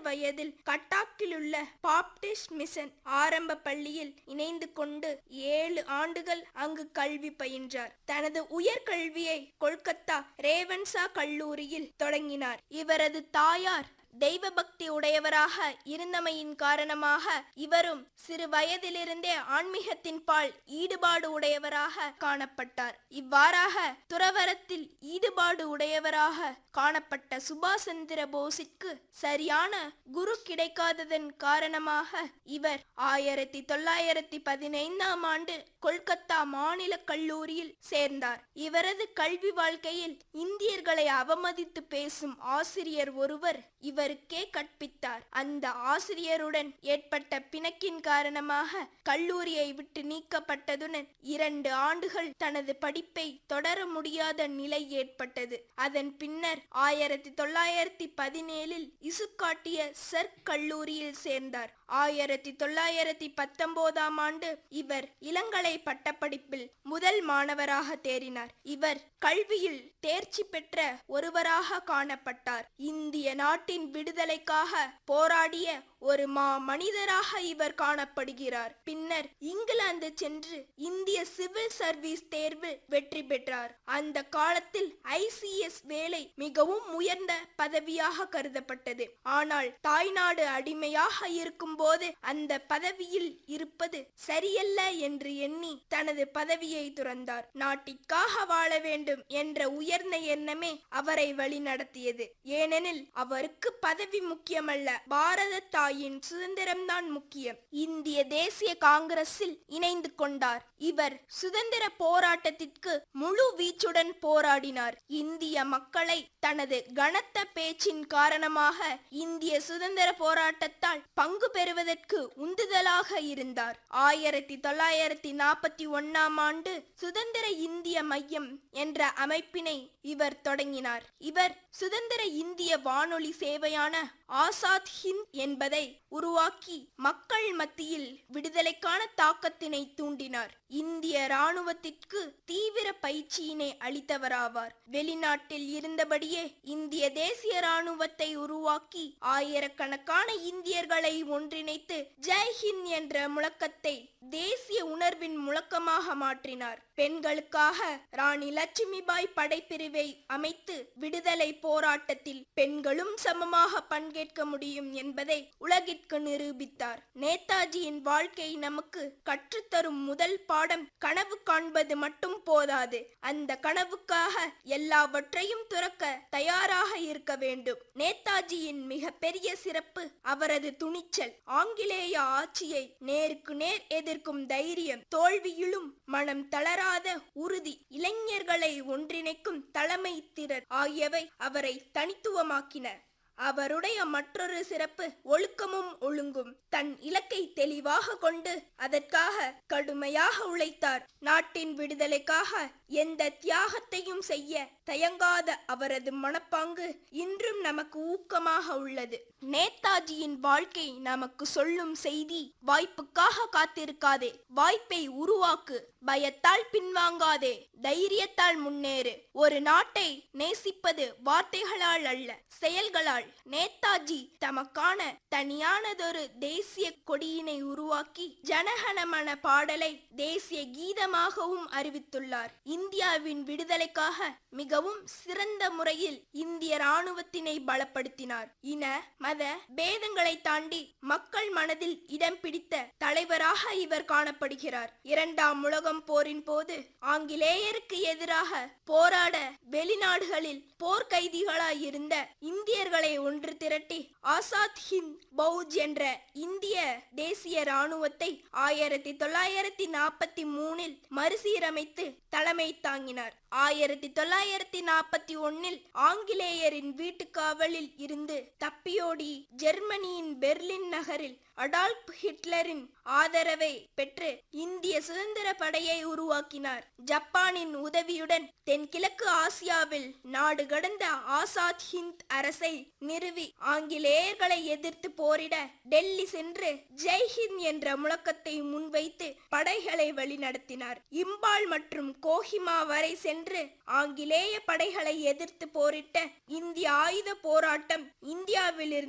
வயதில் கட்டாக்கிலுள்ள Baptist mission ஆரம்ப பள்ளியில் இணைந்து கொண்டு ஏழு ஆண்டுகள் அங்கு கல்வி பயின்றார் தனது உயர்கல்வியை கொல்கத்தா ரேவன்சா கல்லூரியில் தொடங்கினார் இவரது தாயார் தெய்வ பக்தி உடையவராக இருந்தமையின் காரணமாக இவரும் சிறு வயதிலிருந்தே ஆன்மீகத்தின் பால் ஈடுபாடு உடையவராக காணப்பட்டார் இவ்வாறாக துறவரத்தில் ஈடுபாடு உடையவராக காணப்பட்ட சுபாஷ் சந்திர போஸிற்கு சரியான குரு கிடைக்காததன் காரணமாக இவர் ஆயிரத்தி தொள்ளாயிரத்தி பதினைந்தாம் ஆண்டு கொல்கத்தா மாநில கல்லூரியில் சேர்ந்தார் இவரது கல்வி வாழ்க்கையில் இந்தியர்களை அவமதித்து பேசும் ஆசிரியர் ஒருவர் இவருக்கே கற்பித்தார் அந்த ஆசிரியருடன் ஏற்பட்ட பிணக்கின் காரணமாக கல்லூரியை விட்டு நீக்கப்பட்டதுடன் இரண்டு ஆண்டுகள் தனது படிப்பை தொடர முடியாத நிலை ஏற்பட்டது அதன் பின்னர் ஆயிரத்தி தொள்ளாயிரத்தி பதினேழில் இசுக்காட்டிய சர்க் கல்லூரியில் சேர்ந்தார் ஆயிரத்தி தொள்ளாயிரத்தி பத்தொன்பதாம் ஆண்டு இவர் இளங்கலை பட்டப்படிப்பில் முதல் மாணவராக தேறினார் இவர் கல்வியில் தேர்ச்சி பெற்ற ஒருவராக காணப்பட்டார் இந்திய நாட்டின் விடுதலைக்காக போராடிய ஒரு மா மனிதராக இவர் காணப்படுகிறார் பின்னர் இங்கிலாந்து சென்று இந்திய சிவில் சர்வீஸ் தேர்வில் வெற்றி பெற்றார் அந்த காலத்தில் ஐசிஎஸ் வேலை மிகவும் உயர்ந்த பதவியாக கருதப்பட்டது ஆனால் தாய்நாடு அடிமையாக இருக்கும்போது அந்த பதவியில் இருப்பது சரியல்ல என்று எண்ணி தனது பதவியை துறந்தார் நாட்டிற்காக வாழ வேண்டும் என்ற உயர்ந்த எண்ணமே அவரை வழிநடத்தியது ஏனெனில் அவருக்கு பதவி முக்கியமல்ல பாரத தாயின் சுதந்திரம்தான் முக்கியம் இந்திய தேசிய காங்கிரஸில் இணைந்து கொண்டார் இவர் சுதந்திர போராட்டத்திற்கு முழு வீச்சுடன் போராடினார் இந்திய மக்களை தனது கனத்த பேச்சின் காரணமாக இந்திய சுதந்திர போராட்டத்தால் பங்கு பெறுவதற்கு உந்துதலாக இருந்தார் ஆயிரத்தி தொள்ளாயிரத்தி நாற்பத்தி ஒன்னாம் ஆண்டு சுதந்திர இந்திய மையம் என்ற அமைப்பினை இவர் தொடங்கினார் இவர் சுதந்திர இந்திய வானொலி சேவையான ஆசாத் ஹிந்த் என்பதை உருவாக்கி மக்கள் மத்தியில் விடுதலைக்கான தாக்கத்தினை தூண்டினார் இந்திய இராணுவத்திற்கு தீவிர பயிற்சியினை அளித்தவராவார் வெளிநாட்டில் இருந்தபடியே இந்திய தேசிய இராணுவத்தை உருவாக்கி ஆயிரக்கணக்கான இந்தியர்களை ஒன்றிணைத்து ஜெய்ஹிந்த் என்ற முழக்கத்தை தேசிய உணர்வின் முழக்கமாக மாற்றினார் பெண்களுக்காக ராணி லட்சுமிபாய் படைப்பிரிவை அமைத்து விடுதலை போராட்டத்தில் பெண்களும் சமமாக பங்கேற்க முடியும் என்பதை உலகிற்கு நிரூபித்தார் நேதாஜியின் வாழ்க்கை நமக்கு கற்றுத்தரும் முதல் பாடம் கனவு காண்பது மட்டும் போதாது அந்த கனவுக்காக எல்லாவற்றையும் துறக்க தயாராக இருக்க வேண்டும் நேதாஜியின் மிகப்பெரிய சிறப்பு அவரது துணிச்சல் ஆங்கிலேய ஆட்சியை நேருக்கு நேர் எதிர்க்கும் தைரியம் தோல்வியிலும் மனம் தளராத உறுதி இளைஞர்களை ஒன்றிணைக்கும் தலைமை திறன் ஆகியவை அவரை தனித்துவமாக்கின அவருடைய மற்றொரு சிறப்பு ஒழுக்கமும் ஒழுங்கும் தன் இலக்கை தெளிவாக கொண்டு அதற்காக கடுமையாக உழைத்தார் நாட்டின் விடுதலைக்காக எந்த தியாகத்தையும் செய்ய தயங்காத அவரது மனப்பாங்கு இன்றும் நமக்கு ஊக்கமாக உள்ளது நேதாஜியின் வாழ்க்கை நமக்கு சொல்லும் செய்தி வாய்ப்புக்காக காத்திருக்காதே வாய்ப்பை உருவாக்கு பயத்தால் பின்வாங்காதே தைரியத்தால் முன்னேறு ஒரு நாட்டை நேசிப்பது வார்த்தைகளால் அல்ல செயல்களால் நேதாஜி தமக்கான தனியானதொரு தேசிய கொடியினை உருவாக்கி ஜனகணமன பாடலை தேசிய கீதமாகவும் அறிவித்துள்ளார் இந்தியாவின் விடுதலைக்காக மிகவும் சிறந்த முறையில் இந்திய ராணுவத்தினை பலப்படுத்தினார் இன மத பேதங்களை தாண்டி மக்கள் மனதில் இடம் பிடித்த தலைவராக இவர் காணப்படுகிறார் இரண்டாம் உலகம் போரின் போது ஆங்கிலேயருக்கு எதிராக போராட வெளிநாடுகளில் போர்க்கைதிகளாய் இருந்த இந்தியர்களை ஒன்று திரட்டி ஆசாத் ஹிந்த் பௌஜ் என்ற இந்திய தேசிய ராணுவத்தை ஆயிரத்தி தொள்ளாயிரத்தி நாற்பத்தி மூணில் மறுசீரமைத்து தலைமை தாங்கினார் ஆயிரத்தி தொள்ளாயிரத்தி நாற்பத்தி ஒன்னில் ஆங்கிலேயரின் வீட்டுக்காவலில் இருந்து தப்பியோடி ஜெர்மனியின் பெர்லின் நகரில் அடால்ப் ஹிட்லரின் ஆதரவை பெற்று இந்திய சுதந்திர படையை உருவாக்கினார் ஜப்பானின் உதவியுடன் தென்கிழக்கு ஆசியாவில் நாடு கடந்த ஆசாத் ஹிந்த் அரசை நிறுவி ஆங்கிலேயர்களை எதிர்த்து போரிட டெல்லி சென்று ஜெய்ஹிந்த் என்ற முழக்கத்தை முன்வைத்து படைகளை வழிநடத்தினார் இம்பால் மற்றும் கோஹிமா வரை சென்று ஆங்கிலேய படைகளை எதிர்த்து போரிட்ட இந்திய ஆயுத போராட்டம் இந்தியாவில்